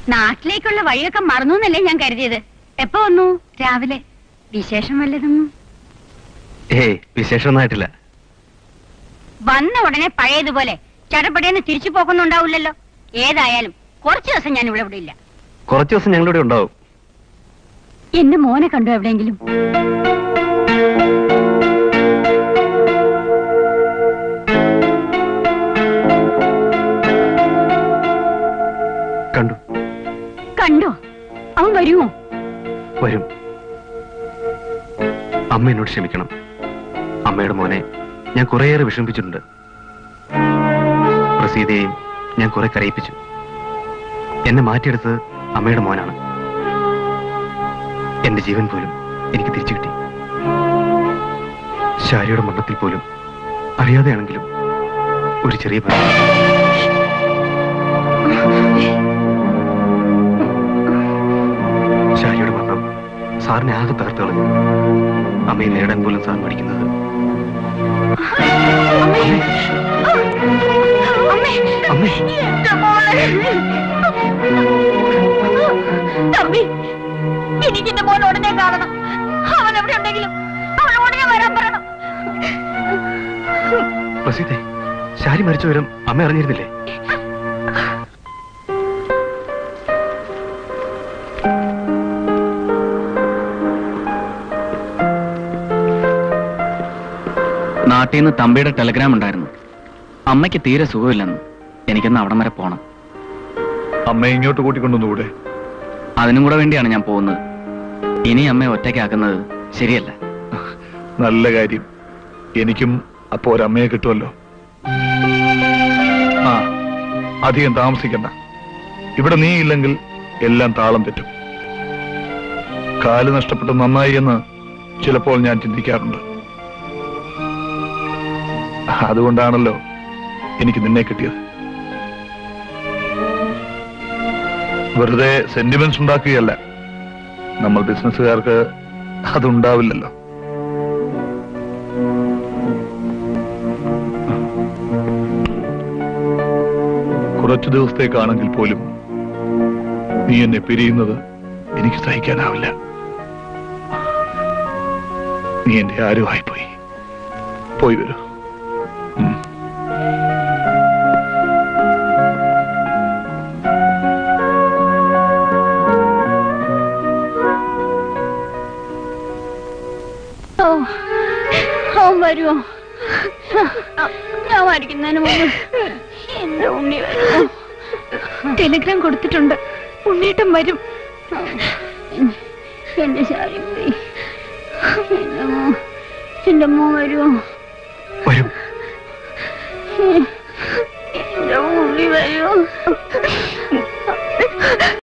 നാട്ടിലേക്കുള്ള വഴിയൊക്കെ മറന്നു എന്നല്ലേ ഞാൻ കരുതിയത് എപ്പോ വന്നു രാവിലെ വിശേഷം വല്ലതും ഏയ് വിശേഷമൊന്നായിട്ടില്ല വന്ന ഉടനെ പഴയതുപോലെ ചടപടയെന്ന് തിരിച്ചു പോക്കൊന്നുണ്ടാവില്ലല്ലോ ഏതായാലും കുറച്ചു ദിവസം ഞാൻ ഇവിടെ ഇവിടെ ഇല്ല കുറച്ച് ദിവസം ഞങ്ങളിവിടെ ഉണ്ടാവും എന്റെ മോനെ കണ്ടു എവിടെയെങ്കിലും കണ്ടു കണ്ടോ അവൻ വരുമോ വരും അമ്മ എന്നോട് ക്ഷമിക്കണം അമ്മയുടെ മോനെ ഞാൻ കുറേയേറെ വിഷമിപ്പിച്ചിട്ടുണ്ട് പ്രസീതയെയും ഞാൻ കുറെ കരയിപ്പിച്ചു എന്നെ മാറ്റിയെടുത്തത് അമ്മയുടെ മോനാണ് എന്റെ ജീവൻ പോലും എനിക്ക് തിരിച്ചു കിട്ടി ശാരിയുടെ മരണത്തിൽ പോലും അറിയാതെയാണെങ്കിലും ഒരു ചെറിയ പങ്ക് ശാരിയുടെ മരണം സാറിനെ ആകെ തകർത്ത് കളഞ്ഞു അമ്മയെ നേടാൻ പോലും സാർ പഠിക്കുന്നത് അമ്മേ തമ്പി എനിക്ക് എന്റെ മോൻ ഉടനെ കാണണം അവൻ എവിടെ ഉണ്ടെങ്കിലും അവൻ ഉടനെ വരാൻ പറയണം പ്രസീതെ ശാരി മരിച്ച വിവരം അമ്മ അറിഞ്ഞിരുന്നില്ലേ നാട്ടിൽ നിന്ന് തമ്പിയുടെ ടെലഗ്രാം ഉണ്ടായിരുന്നു അമ്മയ്ക്ക് തീരെ സുഖമില്ലെന്ന് എനിക്കൊന്ന് അവിടം വരെ പോണം അമ്മയെ ഇങ്ങോട്ട് കൂട്ടിക്കൊണ്ടുവന്നുകൂടെ അതിനും കൂടെ വേണ്ടിയാണ് ഞാൻ പോകുന്നത് ഇനി അമ്മയെ ഒറ്റയ്ക്കാക്കുന്നത് ശരിയല്ല നല്ല കാര്യം എനിക്കും അപ്പോ ഒരമ്മയെ കിട്ടുമല്ലോ ആ അധികം താമസിക്കണ്ട ഇവിടെ നീ ഇല്ലെങ്കിൽ എല്ലാം താളം തെറ്റും കാല് നഷ്ടപ്പെട്ട് നന്നായി എന്ന് ചിലപ്പോൾ ഞാൻ ചിന്തിക്കാറുണ്ട് അതുകൊണ്ടാണല്ലോ എനിക്ക് നിന്നെ കിട്ടിയത് വെറുതെ സെന്റിമെന്റ്സ് ഉണ്ടാക്കുകയല്ല നമ്മൾ ബിസിനസ്സുകാർക്ക് അതുണ്ടാവില്ലല്ലോ കുറച്ചു ദിവസത്തേക്കാണെങ്കിൽ പോലും നീ എന്നെ പിരിയുന്നത് എനിക്ക് സഹിക്കാനാവില്ല നീ എന്റെ ആരുമായി പോയി പോയി വരൂ ഉം. ഓ അവൻ വരുമോ ഞാൻ മരിക്കുന്നതിന് മുമ്പ് എന്റെ ഉണ്ണി വരുമോ ടെലിഗ്രാം കൊടുത്തിട്ടുണ്ട് ഉണ്ണിയേട്ടൻ വരും എന്റെ ശാരി പോയി എന്റെ മോ എന്റെ മോ വരുമോ വരും ഉം.